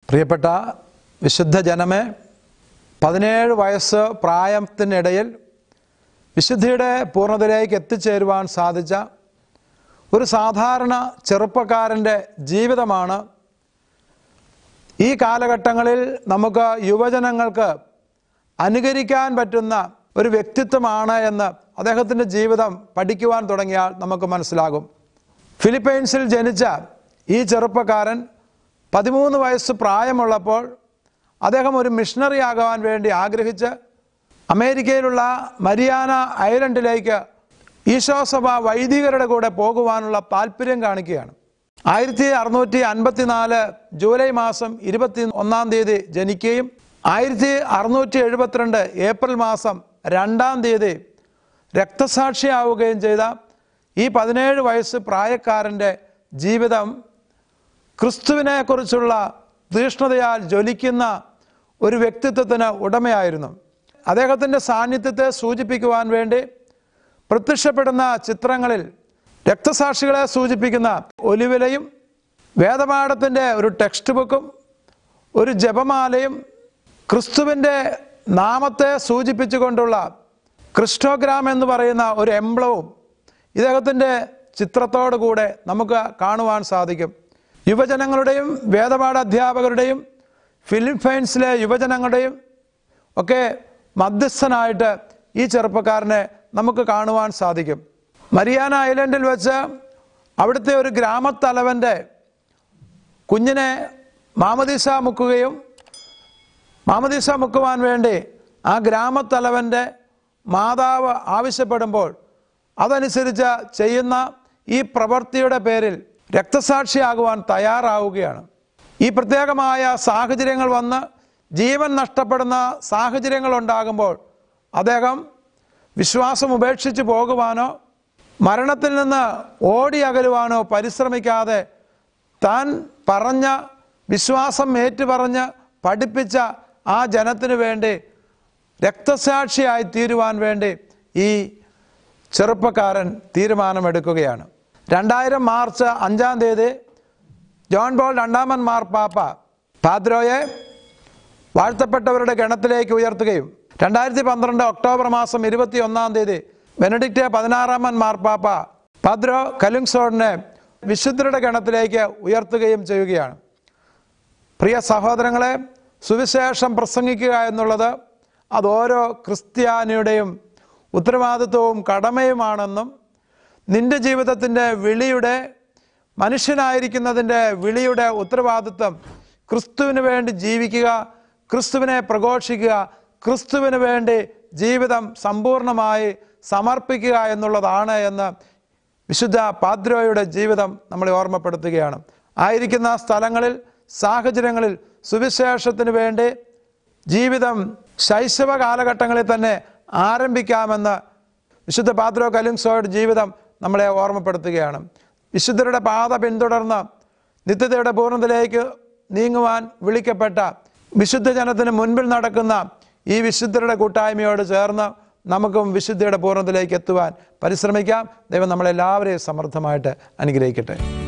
പ്രിയപ്പെട്ട വിശുദ്ധ ജനമേ പതിനേഴ് വയസ്സ് പ്രായത്തിനിടയിൽ വിശുദ്ധിയുടെ പൂർണ്ണതയിലേക്ക് എത്തിച്ചേരുവാൻ സാധിച്ച ഒരു സാധാരണ ചെറുപ്പക്കാരൻ്റെ ജീവിതമാണ് ഈ കാലഘട്ടങ്ങളിൽ നമുക്ക് യുവജനങ്ങൾക്ക് അനുകരിക്കാൻ പറ്റുന്ന ഒരു വ്യക്തിത്വമാണ് എന്ന് അദ്ദേഹത്തിൻ്റെ ജീവിതം പഠിക്കുവാൻ തുടങ്ങിയാൽ നമുക്ക് മനസ്സിലാകും ഫിലിപ്പൈൻസിൽ ജനിച്ച ഈ ചെറുപ്പക്കാരൻ പതിമൂന്ന് വയസ്സ് പ്രായമുള്ളപ്പോൾ അദ്ദേഹം ഒരു മിഷണറി ആകാൻ വേണ്ടി ആഗ്രഹിച്ച് അമേരിക്കയിലുള്ള മരിയാന ഐലൻഡിലേക്ക് ഈശോസഭ വൈദികരുടെ കൂടെ പോകുവാനുള്ള താല്പര്യം കാണിക്കുകയാണ് ആയിരത്തി അറുന്നൂറ്റി അൻപത്തിനാല് ജൂലൈ മാസം ഇരുപത്തി ഒന്നാം തീയതി ജനിക്കുകയും ആയിരത്തി അറുന്നൂറ്റി എഴുപത്തിരണ്ട് ഏപ്രിൽ മാസം രണ്ടാം തീയതി രക്തസാക്ഷിയാവുകയും ചെയ്ത ഈ പതിനേഴ് വയസ്സ് പ്രായക്കാരൻ്റെ ജീവിതം ക്രിസ്തുവിനെ കുറിച്ചുള്ള തീഷ്ണതയാൽ ജ്വലിക്കുന്ന ഒരു വ്യക്തിത്വത്തിന് ഉടമയായിരുന്നു അദ്ദേഹത്തിൻ്റെ സാന്നിധ്യത്തെ സൂചിപ്പിക്കുവാൻ വേണ്ടി പ്രത്യക്ഷപ്പെടുന്ന ചിത്രങ്ങളിൽ രക്തസാക്ഷികളെ സൂചിപ്പിക്കുന്ന ഒലിവിലയും വേദപാഠത്തിൻ്റെ ഒരു ടെക്സ്റ്റ് ബുക്കും ഒരു ജപമാലയും ക്രിസ്തുവിൻ്റെ നാമത്തെ സൂചിപ്പിച്ചുകൊണ്ടുള്ള ക്രിസ്റ്റോഗ്രാം എന്ന് പറയുന്ന ഒരു എംബ്ലവും ഇദ്ദേഹത്തിൻ്റെ ചിത്രത്തോടു കൂടെ നമുക്ക് കാണുവാൻ സാധിക്കും യുവജനങ്ങളുടെയും വേദപാഠ അധ്യാപകരുടെയും ഫിലിപ്പൈൻസിലെ യുവജനങ്ങളുടെയും ഒക്കെ മധ്യസ്ഥനായിട്ട് ഈ ചെറുപ്പക്കാരനെ നമുക്ക് കാണുവാൻ സാധിക്കും മരിയാന ഐലൻഡിൽ വെച്ച് അവിടുത്തെ ഒരു ഗ്രാമത്തലവൻ്റെ കുഞ്ഞിനെ മാമദീസ മുക്കുകയും മാമദീസ മുക്കുവാൻ വേണ്ടി ആ ഗ്രാമത്തലവൻ്റെ മാതാവ് ആവശ്യപ്പെടുമ്പോൾ അതനുസരിച്ച് ചെയ്യുന്ന ഈ പ്രവൃത്തിയുടെ പേരിൽ രക്തസാക്ഷിയാകുവാൻ തയ്യാറാവുകയാണ് ഈ പ്രത്യേകമായ സാഹചര്യങ്ങൾ വന്ന് ജീവൻ നഷ്ടപ്പെടുന്ന സാഹചര്യങ്ങൾ ഉണ്ടാകുമ്പോൾ അദ്ദേഹം വിശ്വാസം ഉപേക്ഷിച്ച് പോകുവാനോ മരണത്തിൽ നിന്ന് ഓടി അകലുവാനോ പരിശ്രമിക്കാതെ താൻ പറഞ്ഞ വിശ്വാസം ഏറ്റുപറഞ്ഞ് പഠിപ്പിച്ച ആ ജനത്തിനു വേണ്ടി രക്തസാക്ഷിയായി തീരുവാൻ വേണ്ടി ഈ ചെറുപ്പക്കാരൻ തീരുമാനമെടുക്കുകയാണ് രണ്ടായിരം മാർച്ച് അഞ്ചാം തീയതി ജോൺ ബോൾ രണ്ടാമൻ മാർപ്പാപ്പ പാദ്രോയെ വാഴ്ത്തപ്പെട്ടവരുടെ ഗണത്തിലേക്ക് ഉയർത്തുകയും രണ്ടായിരത്തി പന്ത്രണ്ട് ഒക്ടോബർ മാസം ഇരുപത്തി ഒന്നാം തീയതി ബെനഡിക്റ്റ് പതിനാറാമൻ മാർപ്പാപ്പ പാദ്രോ കലുങ്സോഡിനെ വിശുദ്ധരുടെ ഗണത്തിലേക്ക് ഉയർത്തുകയും ചെയ്യുകയാണ് പ്രിയ സഹോദരങ്ങളെ സുവിശേഷം പ്രസംഗിക്കുക എന്നുള്ളത് അത് ഓരോ ക്രിസ്ത്യാനിയുടെയും ഉത്തരവാദിത്വവും കടമയുമാണെന്നും നിന്റെ ജീവിതത്തിൻ്റെ വിളിയുടെ മനുഷ്യനായിരിക്കുന്നതിൻ്റെ വിളിയുടെ ഉത്തരവാദിത്വം ക്രിസ്തുവിന് വേണ്ടി ജീവിക്കുക ക്രിസ്തുവിനെ പ്രഘോഷിക്കുക ക്രിസ്തുവിന് വേണ്ടി ജീവിതം സമ്പൂർണ്ണമായി സമർപ്പിക്കുക എന്നുള്ളതാണ് എന്ന് വിശുദ്ധ പാദ്രോയുടെ ജീവിതം നമ്മളെ ഓർമ്മപ്പെടുത്തുകയാണ് ആയിരിക്കുന്ന സ്ഥലങ്ങളിൽ സാഹചര്യങ്ങളിൽ സുവിശേഷത്തിന് വേണ്ടി ജീവിതം ശൈശവ കാലഘട്ടങ്ങളിൽ തന്നെ ആരംഭിക്കാമെന്ന് വിശുദ്ധ പാദ്രോ കലിങ്സോയുടെ ജീവിതം നമ്മളെ ഓർമ്മപ്പെടുത്തുകയാണ് വിശുദ്ധരുടെ പാത പിന്തുടർന്ന് നിത്യതയുടെ പൂർണ്ണതയിലേക്ക് നീങ്ങുവാൻ വിളിക്കപ്പെട്ട വിശുദ്ധ ജനത്തിന് മുൻപിൽ നടക്കുന്ന ഈ വിശുദ്ധരുടെ കൂട്ടായ്മയോട് ചേർന്ന് നമുക്കും വിശുദ്ധിയുടെ പൂർണ്ണതയിലേക്ക് എത്തുവാൻ പരിശ്രമിക്കാം ദൈവം നമ്മളെല്ലാവരെയും സമൃദ്ധമായിട്ട് അനുഗ്രഹിക്കട്ടെ